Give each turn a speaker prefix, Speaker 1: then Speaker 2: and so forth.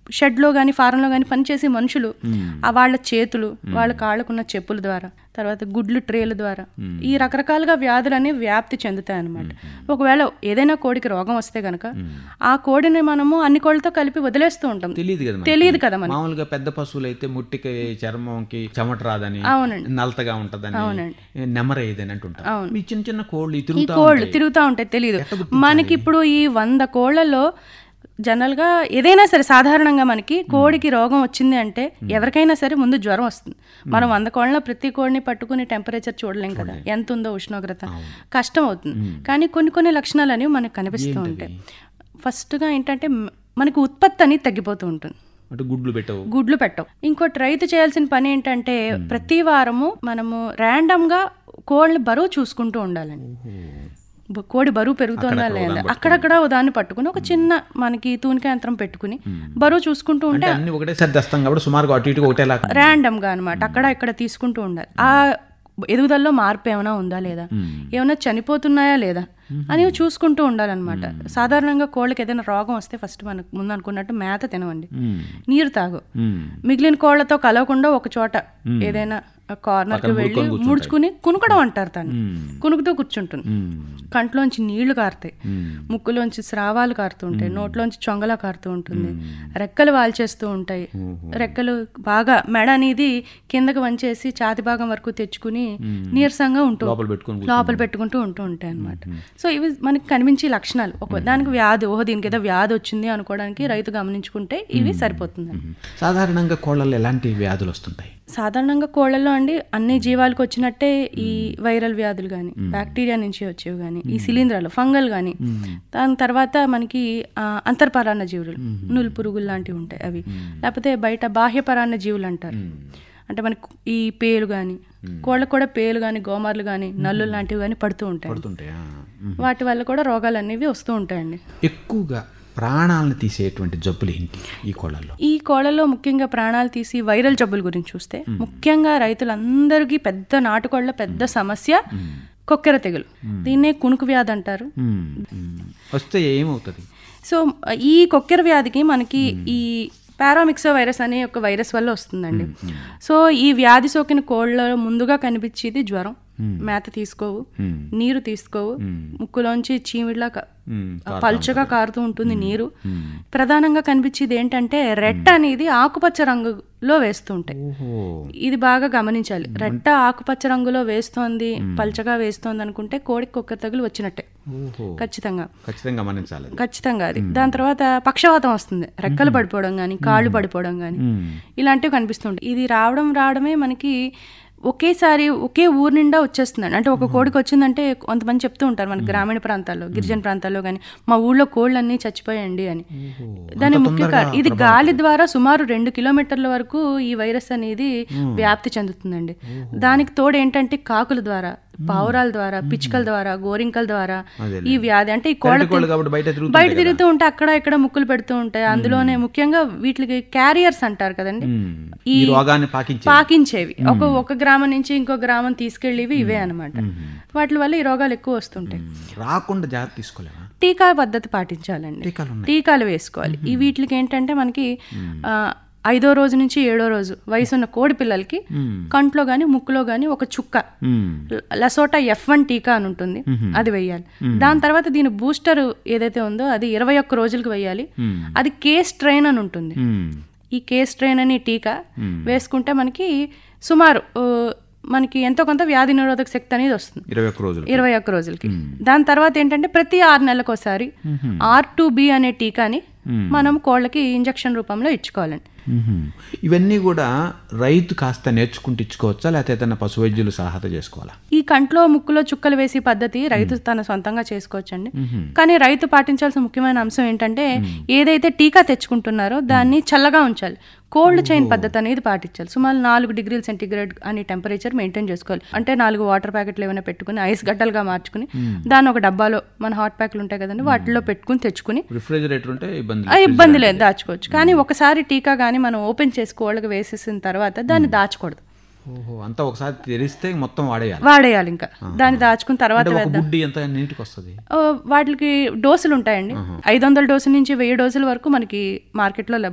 Speaker 1: షెడ్లో కానీ ఫారంలో కానీ పనిచేసే మనుషులు ఆ వాళ్ళ చేతులు వాళ్ళ కాళ్ళకున్న చెప్పుల ద్వారా తర్వాత గుడ్లు ట్రేల ద్వారా ఈ రకరకాలుగా వ్యాధులు అనేవి వ్యాప్తి చెందుతాయి అన్నమాట ఒకవేళ ఏదైనా కోడికి రోగం వస్తే గనక ఆ కోడిని మనము అన్ని కోళ్ళతో కలిపి వదిలేస్తూ ఉంటాం
Speaker 2: తెలియదు కదా మనకి.
Speaker 1: తెలియదు కదా మనకి
Speaker 2: మామూలుగా పెద్ద పశువులు అయితే ముట్టికి చర్మంకి చెమట రాదని
Speaker 1: అవునండి.
Speaker 2: నలతగా ఉంటదని
Speaker 1: అవునండి.
Speaker 2: నెమరేదని అంటుంటారు ఈ చిన్న చిన్న కోళ్ళు ఈ
Speaker 1: ఈ
Speaker 2: తిరుగుతా
Speaker 1: కోళ్ళు తిరుగుతూ ఉంటాయి తెలియదు మనకి ఇప్పుడు ఈ వంద కోళ్లలో జనరల్గా ఏదైనా సరే సాధారణంగా మనకి కోడికి రోగం వచ్చింది అంటే ఎవరికైనా సరే ముందు జ్వరం వస్తుంది మనం వంద కోళ్ళలో ప్రతి కోడిని పట్టుకుని టెంపరేచర్ చూడలేం కదా ఎంత ఉందో ఉష్ణోగ్రత కష్టం అవుతుంది కానీ కొన్ని కొన్ని లక్షణాలు అనేవి మనకు కనిపిస్తూ ఉంటాయి ఫస్ట్గా ఏంటంటే మ- మనకి ఉత్పత్తి అనేది తగ్గిపోతూ ఉంటుంది
Speaker 2: అంటే గుడ్లు పెట్టవు
Speaker 1: గుడ్లు పెట్టవు ఇంకోటి రైతు చేయాల్సిన పని ఏంటంటే ప్రతి వారము మనము ర్యాండమ్గా కోళ్ళని బరువు చూసుకుంటూ ఉండాలండి బ- కోడి బరువు పెరుగుతుందా లేదా అక్కడక్కడ ఓ దాన్ని పట్టుకుని ఒక చిన్న మనకి తూనిక యంత్రం పెట్టుకుని బరువు చూసుకుంటూ ఉంటే
Speaker 2: అంటే అన్ని ఒకటేసారి తెస్తాం కాబట్టి సుమారుగా అటు ఇటు ఒకటేలా
Speaker 1: ర్యాండమ్గా అనమాట అక్కడ ఇక్కడ తీసుకుంటూ ఉండాలి ఆ ఎదుగుదలలో మార్పు ఏమైనా ఉందా లేదా ఏమైనా చనిపోతున్నాయా లేదా అని చూసుకుంటూ ఉండాలన్నమాట సాధారణంగా కోళ్ళకి ఏదైనా రోగం వస్తే ఫస్ట్ మనకు ముందు అనుకున్నట్టు మేత తినవండి నీరు తాగు మిగిలిన కోళ్లతో కలవకుండా ఒక చోట ఏదైనా కార్నర్కి వెళ్ళి ముడుచుకుని కునుకడం అంటారు తను కునుకుతూ కూర్చుంటుంది కంట్లోంచి నీళ్లు కారుతాయి ముక్కులోంచి స్రావాలు కారుతూ ఉంటాయి నోట్లోంచి చొంగలా కారుతూ ఉంటుంది రెక్కలు వాల్చేస్తూ ఉంటాయి రెక్కలు బాగా మెడ అనేది కిందకి వంచేసి ఛాతి భాగం వరకు తెచ్చుకుని నీరసంగా ఉంటూ
Speaker 2: లోపల పెట్టుకొని
Speaker 1: లోపల పెట్టుకుంటూ ఉంటూ ఉంటాయి అన్నమాట సో ఇవి మనకి కనిపించే లక్షణాలు ఒక దానికి వ్యాధి ఓహో దీనికి ఏదో వ్యాధి వచ్చింది అనుకోవడానికి రైతు గమనించుకుంటే ఇవి సరిపోతుంది
Speaker 2: సాధారణంగా కోళ్ళల్లో ఎలాంటి వ్యాధులు వస్తుంటాయి
Speaker 1: సాధారణంగా కోళ్ళల్లో అండి అన్ని జీవాలకు వచ్చినట్టే ఈ వైరల్ వ్యాధులు కానీ బ్యాక్టీరియా నుంచి వచ్చేవి కానీ ఈ శిలీంధ్రాలు ఫంగల్ కానీ దాని తర్వాత మనకి ఆ, అంతర్పరాన్న జీవులు నులు పురుగులు లాంటివి ఉంటాయి అవి లేకపోతే బయట బాహ్యపరాన్న జీవులు అంటారు అంటే మనకి ఈ పేలు కానీ కోళ్ళకు కూడా పేలు కానీ గోమార్లు కానీ నల్లు లాంటివి కానీ పడుతూ ఉంటాయి
Speaker 2: పడుతుంటాయా మ్మ్.
Speaker 1: వాటి వల్ల కూడా రోగాలు అనేవి వస్తూ ఉంటాయండి
Speaker 2: ఎక్కువగా ప్రాణాలను తీసేటువంటి జబ్బులు ఏంటి ఈ కోళ్ళల్లో
Speaker 1: ఈ కోళ్ళలో ముఖ్యంగా ప్రాణాలు తీసి వైరల్ జబ్బుల గురించి చూస్తే ముఖ్యంగా రైతులందరికీ పెద్ద నాటుకోళ్ల పెద్ద సమస్య కొక్కెర తెగులు దీన్నే కునుకు వ్యాధి అంటారు
Speaker 2: మ్మ్. మ్మ్. వస్తే ఏమవుతుంది
Speaker 1: సో ఈ కొక్కెర వ్యాధికి మనకి ఈ పారామిక్సో వైరస్ అనే ఒక వైరస్ వల్ల వస్తుందండి సో ఈ వ్యాధి సోకిన కోళ్ళలో ముందుగా కనిపించేది జ్వరం మేత తీసుకోవు నీరు తీసుకోవు ముక్కులోంచి చీమిడిలా క-
Speaker 2: మ్మ్.
Speaker 1: పల్చగా కారుతూ ఉంటుంది నీరు ప్రధానంగా కనిపించేది ఏంటంటే రెట్ట అనేది ఆకుపచ్చ రంగులో వేస్తూ ఉంటాయి
Speaker 2: ఓహో
Speaker 1: ఇది బాగా గమనించాలి రెట్ట ఆకుపచ్చ రంగులో వేస్తోంది పల్చగా వేస్తోంది అనుకుంటే కోడికి కుక్క తగులు వచ్చినట్టే
Speaker 2: ఓహో
Speaker 1: ఖచ్చితంగా
Speaker 2: ఖచ్చితంగా గమనించాలి అది.
Speaker 1: ఖచ్చితంగా అది దాని తర్వాత పక్షవాతం వస్తుంది రెక్కలు పడిపోవడం కానీ కాళ్ళు పడిపోవడం కానీ
Speaker 2: మ్మ్.
Speaker 1: ఇలాంటివి కనిపిస్తుంటాయి ఇది రావడం రావడమే మనకి ఒకేసారి ఒకే ఊరు నిండా వచ్చేస్తుందండి అంటే ఒక కోడికి వచ్చిందంటే కొంతమంది చెప్తూ ఉంటారు మన గ్రామీణ ప్రాంతాల్లో గిరిజన ప్రాంతాల్లో కానీ మా ఊళ్ళో కోళ్ళన్నీ చచ్చిపోయండి అని
Speaker 2: ఓహో.
Speaker 1: దాని
Speaker 2: అంత
Speaker 1: ముఖ్య
Speaker 2: తొందరగా
Speaker 1: కారణం ఇది గాలి ద్వారా సుమారు రెండు కిలోమీటర్ల వరకు ఈ వైరస్ అనేది వ్యాప్తి చెందుతుందండి దానికి తోడు ఏంటంటే కాకుల ద్వారా పావురాల ద్వారా పిచ్చుకల ద్వారా గోరింకల ద్వారా
Speaker 2: అదేలే.
Speaker 1: ఈ వ్యాధి అంటే ఈ కోళ్ళ
Speaker 2: పెరటి కోళ్ళు కాబట్టి బయట తిరుగుతుంటాయి
Speaker 1: బయట
Speaker 2: కదా.
Speaker 1: తిరుగుతూ ఉంటే అక్కడ ఇక్కడ ముక్కులు పెడుతూ ఉంటాయి అందులోనే ముఖ్యంగా వీటికి క్యారియర్స్ అంటారు కదండి
Speaker 2: మ్మ్. ఈ రోగాన్ని పాకించే
Speaker 1: పాకించేవి ఒక ఒక గ్రామం నుంచి ఇంకో గ్రామం తీసుకెళ్ళేవి ఇవే అన్నమాట వాటి వల్ల ఈ రోగాలు ఎక్కువ వస్తుంటాయి
Speaker 2: రాకుండా జాగ్రత్త తీసుకోలేమా
Speaker 1: టీకా పద్ధతి పాటించాలండి
Speaker 2: టీకాలు ఉన్నాయి
Speaker 1: టీకాలు వేసుకోవాలి ఈ వీటికి ఏంటంటే మనకి ఆ, ఐదో రోజు నుంచి ఏడో రోజు వయసున్న కోడి పిల్లలకి కంట్లో గాని ముక్కులో గాని ఒక చుక్క
Speaker 2: మ్మ్.
Speaker 1: లసోటా ఎఫ్ వన్ టీకా అని ఉంటుంది అది వేయాలి దాని తర్వాత దీని బూస్టర్ ఏదైతే ఉందో అది ఇరవై ఒక్క రోజులకు వేయాలి
Speaker 2: మ్మ్.
Speaker 1: అది కే స్ట్రెయిన్ అని ఉంటుంది
Speaker 2: మ్మ్.
Speaker 1: ఈ కే స్ట్రెయిన్ అనే టీకా వేసుకుంటే మనకి సుమారు ఆ, మనకి ఎంతో కొంత వ్యాధి నిరోధక శక్తి అనేది వస్తుంది
Speaker 2: ఇరవై ఒక్క రోజులు
Speaker 1: ఇరవై ఒక్క రోజులకి దాని తర్వాత ఏంటంటే ప్రతి ఆరు నెలలకు ఒకసారి ఆర్ టు బి అనే టీకాని మనం కోళ్ళకి ఇంజెక్షన్ రూపంలో ఇచ్చుకోవాలండి
Speaker 2: మ్మ్. ఇవన్నీ కూడా రైతు కాస్త నేర్చుకుంటూ ఇచ్చుకోవచ్చా లేకపోతే ఏదైనా పశు వైద్యులు సహాయత చేసుకోవాలా
Speaker 1: ఈ కంట్లో ముక్కులో చుక్కలు వేసి పద్ధతి రైతు తన సొంతంగా చేసుకోవచ్చండి కానీ రైతు పాటించాల్సిన ముఖ్యమైన అంశం ఏంటంటే ఏదైతే టీకా తెచ్చుకుంటున్నారో దాన్ని చల్లగా ఉంచాలి కోల్డ్ చైన్ పద్ధతి అనేది పాటించాలి సుమారు నాలుగు డిగ్రీల సెంటిగ్రేడ్ అని టెంపరేచర్ మెయింటైన్ చేసుకోవాలి అంటే నాలుగు వాటర్ ప్యాకెట్లు ఏమైనా పెట్టుకుని ఐస్ గడ్డలుగా మార్చుకుని దాన్ని ఒక డబ్బాలో మన హాట్ ప్యాక్లు ఉంటాయి కదండి వాటిలో పెట్టుకుని తెచ్చుకుని
Speaker 2: రిఫ్రిజిరేటర్ ఉంటే ఇబ్బంది
Speaker 1: ఆ ఇబ్బంది లేదు దాచుకోవచ్చు కానీ ఒకసారి టీకా కానీ మనం ఓపెన్ చేసి కోళ్ళకి వేసేసిన తర్వాత దాన్ని దాచకూడదు
Speaker 2: ఓహో అంతా ఒకసారి తెరిస్తే మొత్తం వాడేయాలి
Speaker 1: వాడేయాలి ఇంకా దాన్ని దాచుకున్న తర్వాత
Speaker 2: అంటే ఒక బుడ్డి ఎంత నీటికి వస్తుంది
Speaker 1: ఆ, వాటికి డోసులు ఉంటాయండి ఐదు వందల డోసుల నుంచి వెయ్యి డోసుల వరకు మనకి మార్కెట్లో లభ్యం